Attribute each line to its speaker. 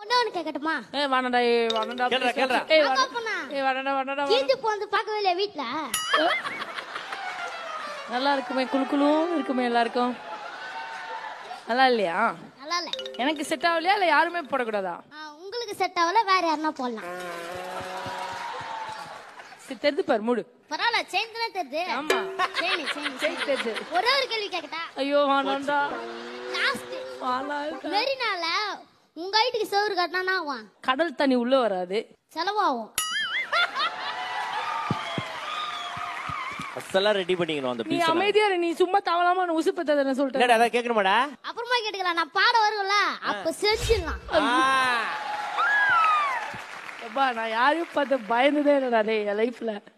Speaker 1: ஒண்ணு ஒண்ணு கேட்கட்டுமா
Speaker 2: ஏய் வாடா ஏய் வாடா
Speaker 3: கேளுடா, கேளுடா.
Speaker 2: ஏய்
Speaker 1: அக்கா
Speaker 2: வாடா
Speaker 1: பொண்ணா
Speaker 2: ஏய் வாடா வாடா
Speaker 1: கீர்த்தி வந்து பார்க்கவே இல்லையா வீட்டுல
Speaker 2: நல்லா இருக்குமே குளு குளும் இருக்குமே எல்லாருக்கும் நல்லா இல்லையா
Speaker 1: நல்லா இல்ல
Speaker 2: எனக்கு செட் ஆகலையா இல்ல யாருமே போடக்கூடாதா
Speaker 1: ஆ, உங்களுக்கு செட் ஆகல வேற யாருன்னா போடலாம்
Speaker 2: சரி, தெரிது பாரு மூடு
Speaker 1: பரவாயில்ல செயின் தானே தெரியுது
Speaker 2: ஆமா
Speaker 1: செயின் செயின்
Speaker 2: சரி தெரிது
Speaker 1: ஒரே ஒரு கேள்வி கேட்கட்டா
Speaker 2: ஐயோ வாடாண்டா
Speaker 1: லாஸ்ட்
Speaker 2: வாடா
Speaker 1: மெரினால உங்க வீட்டுக்கு சோறு கட்டினா ஆகும்
Speaker 2: கடல் தண்ணி உள்ள வராது
Speaker 1: செலவாகும்
Speaker 3: அசலாம் ரெடி பண்ணிக்கணும் அந்த
Speaker 2: நீ
Speaker 3: பீஸ்
Speaker 2: அமைதியா இரு, நீ சும்மா தவளாம உசுப்பத்தத சொல்லிட்டேன்
Speaker 3: இல்லடா அதான் கேட்கணுமாடா
Speaker 1: அப்புறமா கேட்டுக்கலாம் நான் பாட வருவேன்ல அப்ப செஞ்சிடலாம்
Speaker 3: ஆ.
Speaker 2: அப்பா நான் யாரையும் பார்த்து பயந்ததே இல்லடா டேய் என் லைஃப்ல